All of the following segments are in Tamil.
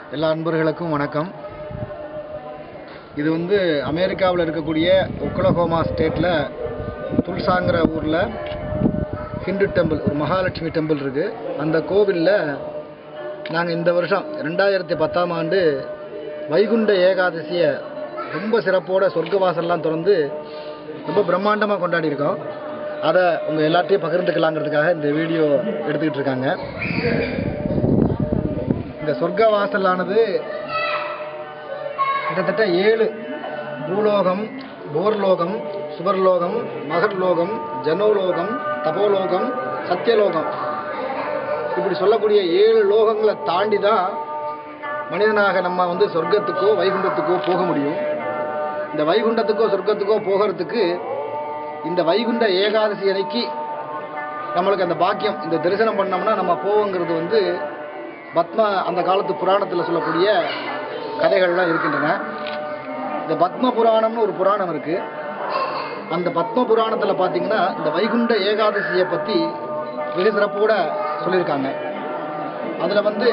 எல்லா அன்பர்களுக்கும் வணக்கம் இது வந்து அமெரிக்காவில் இருக்கக்கூடிய ஒக்லஹோமா ஸ்டேட்டில் துல்சாங்கிற ஊரில் ஹிந்து டெம்பிள் ஒரு மகாலட்சுமி டெம்பிள் இருக்குது அந்த கோவிலில் நாங்கள் இந்த வருஷம் ரெண்டாயிரத்தி பத்தாம் ஆண்டு வைகுண்ட ஏகாதசியை ரொம்ப சிறப்போட சொர்க்கவாசல்லாம் திறந்து ரொம்ப பிரம்மாண்டமாக கொண்டாடி இருக்கோம் அதை உங்கள் எல்லாத்தையும் பகிர்ந்துக்கலாங்கிறதுக்காக இந்த வீடியோ எடுத்துக்கிட்டு இருக்காங்க இந்த சொர்க்க வாசலானது கிட்டத்தட்ட ஏழு பூலோகம் போர்லோகம் சுவர்லோகம் மகர்லோகம் ஜனோலோகம் தபோலோகம் சத்தியலோகம் இப்படி சொல்லக்கூடிய ஏழு லோகங்களை தாண்டி தான் மனிதனாக நம்ம வந்து சொர்க்கத்துக்கோ வைகுண்டத்துக்கோ போக முடியும் இந்த வைகுண்டத்துக்கோ சொர்க்கத்துக்கோ போகிறதுக்கு இந்த வைகுண்ட ஏகாதசி அன்னைக்கு நம்மளுக்கு அந்த பாக்கியம் இந்த தரிசனம் பண்ணோம்னா நம்ம போவோங்கிறது வந்து பத்ம அந்த காலத்து புராணத்தில் சொல்லக்கூடிய கதைகள்லாம் இருக்கின்றன இந்த பத்ம புராணம்னு ஒரு புராணம் இருக்குது அந்த பத்ம புராணத்தில் பார்த்தீங்கன்னா இந்த வைகுண்ட ஏகாதசியை பற்றி மிக சிறப்போட சொல்லியிருக்காங்க அதில் வந்து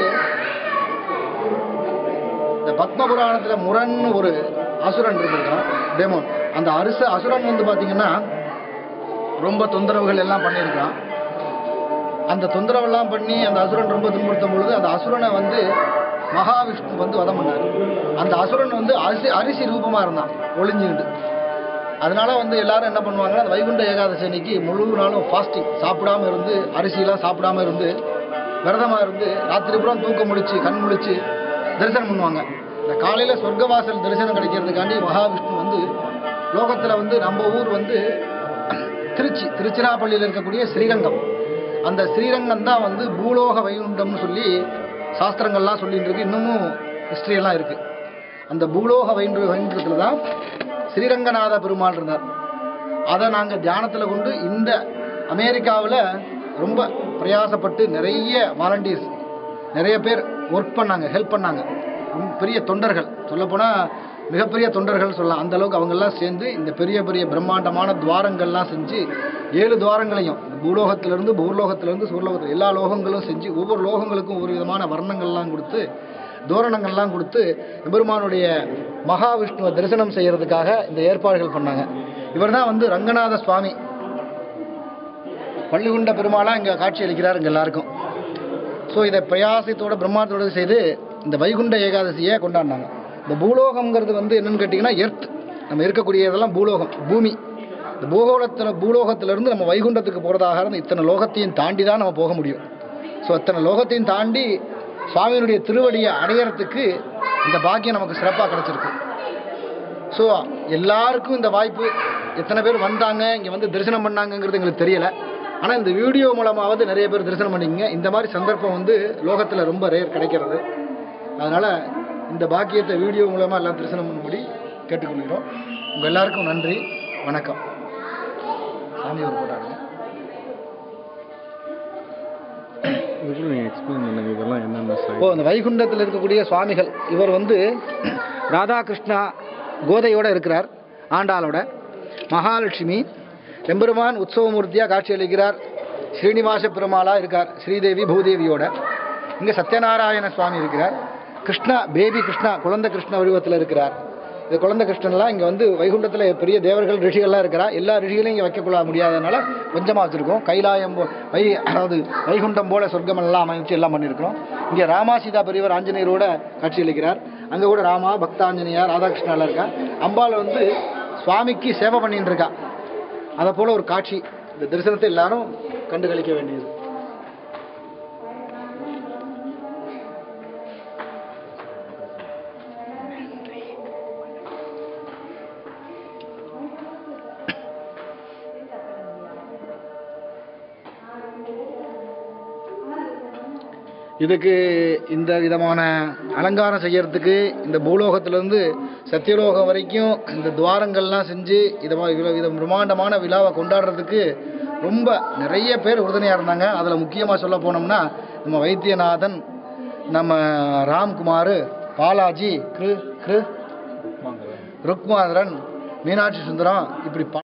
இந்த பத்ம புராணத்தில் முரண்னு ஒரு அசுரன் இருந்திருக்கான் டெமோன் அந்த அரிச அசுரன் வந்து பார்த்தீங்கன்னா ரொம்ப தொந்தரவுகள் எல்லாம் பண்ணியிருக்கான் அந்த தொந்தரவெல்லாம் பண்ணி அந்த அசுரன் ரொம்ப துன்புறுத்தும் பொழுது அந்த அசுரனை வந்து மகாவிஷ்ணு வந்து வதம் பண்ணார் அந்த அசுரன் வந்து அரிசி அரிசி ரூபமாக இருந்தான் ஒளிஞ்சுக்கிட்டு அதனால வந்து எல்லாரும் என்ன பண்ணுவாங்கன்னா அந்த வைகுண்ட ஏகாதசி அன்னைக்கு முழு நாளும் ஃபாஸ்டிங் சாப்பிடாம இருந்து அரிசிலாம் சாப்பிடாம இருந்து விரதமாக இருந்து ராத்திரி புறம் தூக்கம் முழிச்சு கண் முழிச்சு தரிசனம் பண்ணுவாங்க இந்த காலையில் சொர்க்கவாசல் தரிசனம் கிடைக்கிறதுக்காண்டி மகாவிஷ்ணு வந்து லோகத்தில் வந்து நம்ம ஊர் வந்து திருச்சி திருச்சிராப்பள்ளியில் இருக்கக்கூடிய ஸ்ரீரங்கம் அந்த ஸ்ரீரங்கம் தான் வந்து பூலோக வைகுண்டம்னு சொல்லி சாஸ்திரங்கள்லாம் சொல்லிட்டு இருக்கு இன்னமும் ஹிஸ்ட்ரியெல்லாம் இருக்குது அந்த பூலோக வைகுண்ட வைகுண்டத்தில் தான் ஸ்ரீரங்கநாத பெருமாள் இருந்தார் அதை நாங்கள் தியானத்தில் கொண்டு இந்த அமெரிக்காவில் ரொம்ப பிரயாசப்பட்டு நிறைய வாலண்டியர்ஸ் நிறைய பேர் ஒர்க் பண்ணாங்க ஹெல்ப் பண்ணாங்க ரொம்ப பெரிய தொண்டர்கள் சொல்லப்போனால் மிகப்பெரிய தொண்டர்கள் சொல்லலாம் அந்த அளவுக்கு அவங்கெல்லாம் சேர்ந்து இந்த பெரிய பெரிய பிரம்மாண்டமான துவாரங்கள்லாம் செஞ்சு ஏழு துவாரங்களையும் பூலோகத்திலிருந்து பூர்லோகத்திலிருந்து சூர்லோகத்தில் எல்லா லோகங்களும் செஞ்சு ஒவ்வொரு லோகங்களுக்கும் ஒரு விதமான வர்ணங்கள்லாம் கொடுத்து தோரணங்கள்லாம் கொடுத்து எம்பெருமானுடைய மகாவிஷ்ணுவை தரிசனம் செய்யறதுக்காக இந்த ஏற்பாடுகள் பண்ணாங்க இவர் தான் வந்து ரங்கநாத சுவாமி பள்ளிகுண்ட பெருமாளாக இங்கே காட்சி அளிக்கிறார் இங்கே எல்லாருக்கும் ஸோ இதை பிரயாசத்தோட பிரம்மாண்டத்தோட செய்து இந்த வைகுண்ட ஏகாதசியை கொண்டாடினாங்க இந்த பூலோகம்ங்கிறது வந்து என்னன்னு கேட்டிங்கன்னா எர்த் நம்ம இருக்கக்கூடிய இதெல்லாம் பூலோகம் பூமி இந்த பூகோளத்தில் பூலோகத்திலிருந்து நம்ம வைகுண்டத்துக்கு போகிறதாக இருந்தால் இத்தனை லோகத்தையும் தாண்டி தான் நம்ம போக முடியும் ஸோ இத்தனை லோகத்தையும் தாண்டி சுவாமியினுடைய திருவடியை அடையறதுக்கு இந்த பாக்கியம் நமக்கு சிறப்பாக கிடச்சிருக்கு ஸோ எல்லாருக்கும் இந்த வாய்ப்பு எத்தனை பேர் வந்தாங்க இங்கே வந்து தரிசனம் பண்ணாங்கங்கிறது எங்களுக்கு தெரியலை ஆனால் இந்த வீடியோ மூலமாவது நிறைய பேர் தரிசனம் பண்ணிங்க இந்த மாதிரி சந்தர்ப்பம் வந்து லோகத்தில் ரொம்ப ரேர் கிடைக்கிறது அதனால் இந்த பாக்கியத்தை வீடியோ மூலமாக எல்லாம் தரிசனம் பண்ணும்படி கேட்டுக்கொள்கிறோம் உங்கள் எல்லாருக்கும் நன்றி வணக்கம் சாமி ஒரு போட்டாங்க இதுக்குள்ள நீங்கள் எக்ஸ்பிளைன் பண்ணுங்க இதெல்லாம் என்னென்ன சைட் இப்போ இந்த வைகுண்டத்தில் இருக்கக்கூடிய சுவாமிகள் இவர் வந்து ராதாகிருஷ்ணா கோதையோட இருக்கிறார் ஆண்டாளோட மகாலட்சுமி எம்பெருமான் உற்சவமூர்த்தியாக காட்சியளிக்கிறார் ஸ்ரீனிவாச பெருமாளாக இருக்கார் ஸ்ரீதேவி பூதேவியோட இங்கே சத்யநாராயண சுவாமி இருக்கிறார் கிருஷ்ணா பேபி கிருஷ்ணா குழந்தை கிருஷ்ண வடிவத்தில் இருக்கிறார் இந்த குழந்தை கிருஷ்ணன்லாம் இங்கே வந்து வைகுண்டத்தில் பெரிய தேவர்கள் ரிஷிகள்லாம் இருக்கிறா எல்லா ரிஷிகளையும் இங்கே வைக்கக்கூட முடியாதனால கொஞ்சமாக வச்சுருக்கோம் கைலாயம் போ- வை அதாவது வைகுண்டம் போல சொர்க்கமெல்லாம் அமைச்சு எல்லாம் பண்ணியிருக்கிறோம் இங்கே ராமா சீதா பெரியவர் ஆஞ்சநேயரோட காட்சியளிக்கிறார் அங்கே கூட ராமா பக்தாஞ்சநேயா ராதாகிருஷ்ணாலாம் இருக்கா அம்பாள் வந்து சுவாமிக்கு சேவை பண்ணிட்டு இருக்கா அதை போல ஒரு காட்சி இந்த தரிசனத்தை எல்லாரும் கண்டு கழிக்க வேண்டியது இதுக்கு இந்த விதமான அலங்காரம் செய்யறதுக்கு இந்த பூலோகத்திலேருந்து சத்தியலோகம் வரைக்கும் இந்த துவாரங்கள்லாம் செஞ்சு இதை மா- இவ்வளோ வித பிரம்மாண்டமான விழாவை கொண்டாடுறதுக்கு ரொம்ப நிறைய பேர் உறுதுணையாக இருந்தாங்க அதில் முக்கியமாக சொல்ல போனோம்னா நம்ம வைத்தியநாதன் நம்ம ராம்குமார் பாலாஜி கிரு கிரு ருக்மாதரன் மீனாட்சி சுந்தரம் இப்படி ப